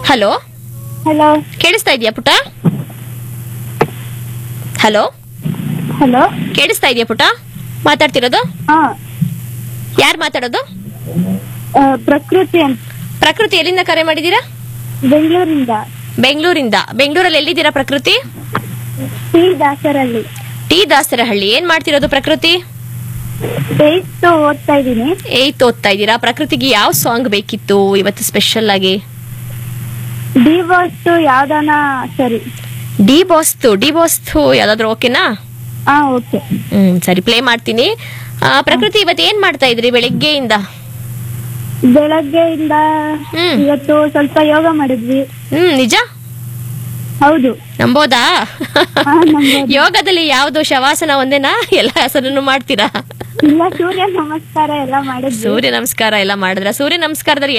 Hello hello ಕೇಳಿಸ್ತಾ ಇದೆಯಾ ಪುಟ ಹಲೋ ಹಲೋ ಕೇಳಿಸ್ತಾ ಇದೆಯಾ ಪುಟ ಮಾತಾಡ್ತಿರೋದು ಹಾ ಯಾರು ಮಾತಾಡೋದು ಆ, ಪ್ರಕೃತಿ ಅಂತ ಪ್ರಕೃತಿ ಎಲ್ಲಿಂದ ಕರೆ ಮಾಡಿದ್ದೀರಾ ಬೆಂಗಳೂರಿಂದ ಬೆಂಗಳೂರಿಂದ ಬೆಂಗಳೂರಲ್ಲಿ ಎಲ್ಲಿದ್ದೀರಾ ಪ್ರಕೃತಿ ಟಿ ದಾಸರಲ್ಲಿ ಟಿ ದಾಸರಹಳ್ಳಿ ಏನ್ ಮಾಡ್ತಿರೋದು ಪ್ರಕೃತಿ ಏಯ್ತ್ ಓದ್ತಾ ಇದ್ದೀನಿ ಏಯ್ತ್ ಓದ್ತಾ ಇದ್ದೀರಾ ಪ್ರಕೃತಿಗೆ ಯಾವ ಸಾಂಗ್ ಬೇಕಿತ್ತು ಇವತ್ತು ಸ್ಪೆಷಲ್ ಆಗಿ ಡಿ ಬಾಸ್ ಯಾವ್ದಾನ ಸರಿ ಡಿ ಬಾಸ್ತು ಡಿ ಬಾಸ್ತು ಯಾವ್ದಾದ್ರು ಓಕೆನಾ ಹಾ ಓಕೆ ಹ್ಮ್ ಸರಿ ಪ್ಲೇ ಮಾಡ್ತೀನಿ ಆ, ಪ್ರಕೃತಿ ಇವತ್ತು ಏನ್ ಮಾಡ್ತಾ ಇದ್ರಿ ಬೆಳಿಗ್ಗೆಯಿಂದ ಬೆಳಗ್ಗೆಯಿಂದ ಹ್ಮ್. ಇವತ್ತು ಸ್ವಲ್ಪ ಯೋಗ ಮಾಡಿದ್ವಿ ಹ್ಮ್ ನಿಜ ಹೌದು ನಂಬೋದಾ ಹಾ, ನಂಬೋದು. ಯೋಗದಲ್ಲಿ ಯಾವ್ದು ಶವಾಸನ ಒಂದೇನಾ ಎಲ್ಲ ಹೆಸರನ್ನು ಮಾಡ್ತೀರಾ ಇಲ್ಲ ಸೂರ್ಯ ನಮಸ್ಕಾರ ಎಲ್ಲ ಮಾಡಿದ್ವಿ ಸೂರ್ಯ ನಮಸ್ಕಾರ ಎಲ್ಲ ಮಾಡಿದ್ರ ಸೂರ್ಯ ನಮಸ್ಕಾರದಲ್ಲಿ